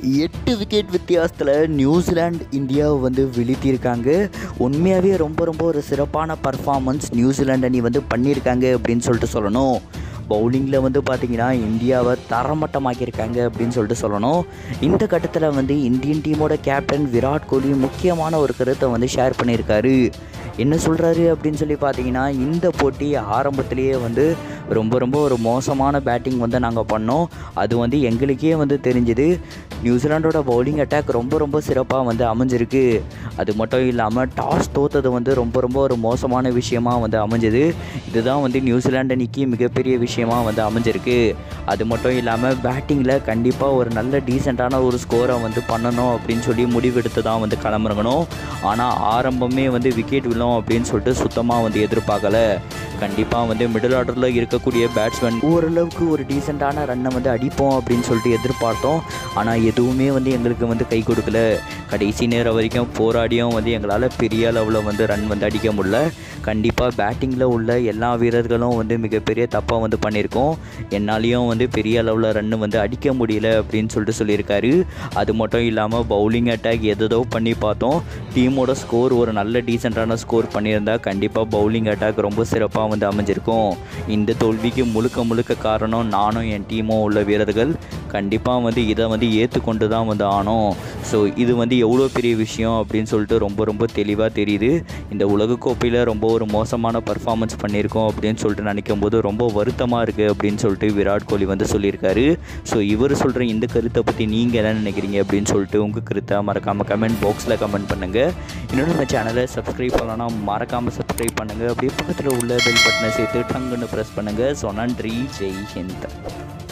எட்டு விக்கெட் வித்தியாசத்தில் நியூசிலாந்து இந்தியாவை வந்து வீழ்த்தியிருக்காங்க உண்மையாகவே ரொம்ப ரொம்ப ஒரு சிறப்பான பர்ஃபார்மன்ஸ் நியூசிலாந்து அணி வந்து பண்ணியிருக்காங்க அப்படின்னு சொல்லிட்டு சொல்லணும் பவுலிங்கில் வந்து பார்த்திங்கன்னா இந்தியாவை தரமட்டமாக்கியிருக்காங்க அப்படின்னு சொல்லிட்டு சொல்லணும் இந்த கட்டத்தில் வந்து இந்தியன் டீமோட கேப்டன் விராட் கோலி முக்கியமான ஒரு கருத்தை வந்து ஷேர் பண்ணியிருக்காரு என்ன சொல்கிறாரு அப்படின்னு சொல்லி பார்த்தீங்கன்னா இந்த போட்டி ஆரம்பத்திலேயே வந்து ரொம்ப ரொம்ப ஒரு மோசமான பேட்டிங் வந்து நாங்கள் பண்ணோம் அது வந்து எங்களுக்கே வந்து தெரிஞ்சுது நியூசிலாண்டோட பவுலிங் அட்டாக் ரொம்ப ரொம்ப சிறப்பாக வந்து அமைஞ்சிருக்கு அது மட்டும் இல்லாமல் டாஸ் தோத்தது வந்து ரொம்ப ரொம்ப ஒரு மோசமான விஷயமா வந்து அமைஞ்சது இதுதான் வந்து நியூசிலாந்து அணிக்கு மிகப்பெரிய விஷயமா வந்து அமைஞ்சிருக்கு அது மட்டும் இல்லாமல் பேட்டிங்கில் கண்டிப்பாக ஒரு நல்ல டீசெண்டான ஒரு ஸ்கோரை வந்து பண்ணணும் அப்படின்னு சொல்லி முடிவெடுத்து தான் வந்து கிளம்புறங்கணும் ஆனால் ஆரம்பமே வந்து விக்கெட் விழும் அப்படின்னு சொல்லிட்டு சுத்தமாக வந்து எதிர்பார்க்கல கண்டிப்பாக வந்து மிடில் ஆர்டரில் இருக்கக்கூடிய பேட்ஸ்மேன் ஓரளவுக்கு ஒரு டீசெண்டான ரன்னை வந்து அடிப்போம் அப்படின்னு சொல்லிட்டு எதிர்பார்த்தோம் ஆனால் எதுவுமே வந்து எங்களுக்கு வந்து கை கொடுக்கல கடைசி நேரம் வரைக்கும் போராடியும் வந்து எங்களால் பெரிய அளவில் வந்து ரன் வந்து அடிக்க முடியல கண்டிப்பாக பேட்டிங்கில் உள்ள எல்லா வீரர்களும் வந்து மிகப்பெரிய தப்பாக வந்து பண்ணியிருக்கோம் என்னாலேயும் வந்து பெரிய அளவில் ரன் வந்து அடிக்க முடியல அப்படின்னு சொல்லிட்டு சொல்லியிருக்காரு அது மட்டும் இல்லாமல் பவுலிங் அட்டாக் எதோ பண்ணி பார்த்தோம் டீமோட ஸ்கோர் ஒரு நல்ல டீசெண்டான ஸ்கோர் பண்ணியிருந்தா கண்டிப்பாக பவுலிங் அட்டாக் ரொம்ப சிறப்பாக வந்து அமைஞ்சிருக்கும் இந்த தோல்விக்கு முழுக்க முழுக்க காரணம் நானும் என் டீமும் உள்ள வீரர்கள் கண்டிப்பாக வந்து இதை வந்து ஏற்றுக்கொண்டு தான் வந்து ஆனோம் ஸோ இது வந்து எவ்வளோ பெரிய விஷயம் அப்படின்னு சொல்லிட்டு ரொம்ப ரொம்ப தெளிவாக தெரியுது இந்த உலகக்கோப்பையில் ரொம்ப ஒரு மோசமான பர்ஃபார்மன்ஸ் பண்ணியிருக்கோம் அப்படின்னு சொல்லிட்டு நினைக்கும் போது ரொம்ப வருத்தமாக இருக்குது அப்படின்னு சொல்லிட்டு விராட் கோலி வந்து சொல்லியிருக்காரு ஸோ இவர் சொல்கிற இந்த கருத்தை பற்றி நீங்கள் என்ன நினைக்கிறீங்க அப்படின்னு சொல்லிட்டு உங்கள் கருத்தை மறக்காமல் கமெண்ட் பாக்ஸில் கமெண்ட் பண்ணுங்கள் இன்னொன்று நம்ம சேனலை சப்ஸ்கிரைப் பண்ணலாம் மறக்காமல் சப்ஸ்கிரைப் பண்ணுங்கள் அப்படியே பக்கத்தில் உள்ள பெல் பட்டனை சேர்த்து டங்குன்னு ப்ரெஸ் பண்ணுங்கள் ஸோ நன்றி ஜெய் ஹிந்த்